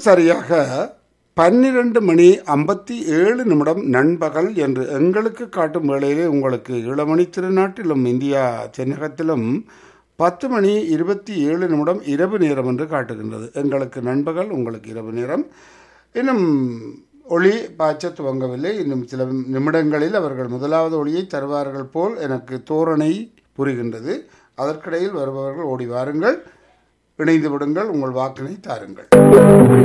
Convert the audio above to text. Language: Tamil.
சரியாக பன்னிரண்டு மணி ஐம்பத்தி ஏழு நிமிடம் நண்பகல் என்று எங்களுக்கு காட்டும் வேளையிலே உங்களுக்கு இளமணி திருநாட்டிலும் இந்தியா தென்னகத்திலும் பத்து மணி இருபத்தி ஏழு நிமிடம் இரவு நேரம் என்று காட்டுகின்றது எங்களுக்கு நண்பகல் உங்களுக்கு இரவு நேரம் இன்னும் ஒளி பாய்ச்ச துவங்கவில்லை இன்னும் சில நிமிடங்களில் அவர்கள் முதலாவது ஒளியை தருவார்கள் போல் எனக்கு தோரணை புரிகின்றது அதற்கிடையில் வருபவர்கள் ஓடி வாருங்கள் இணைந்து விடுங்கள் உங்கள் வாக்கினை தாருங்கள்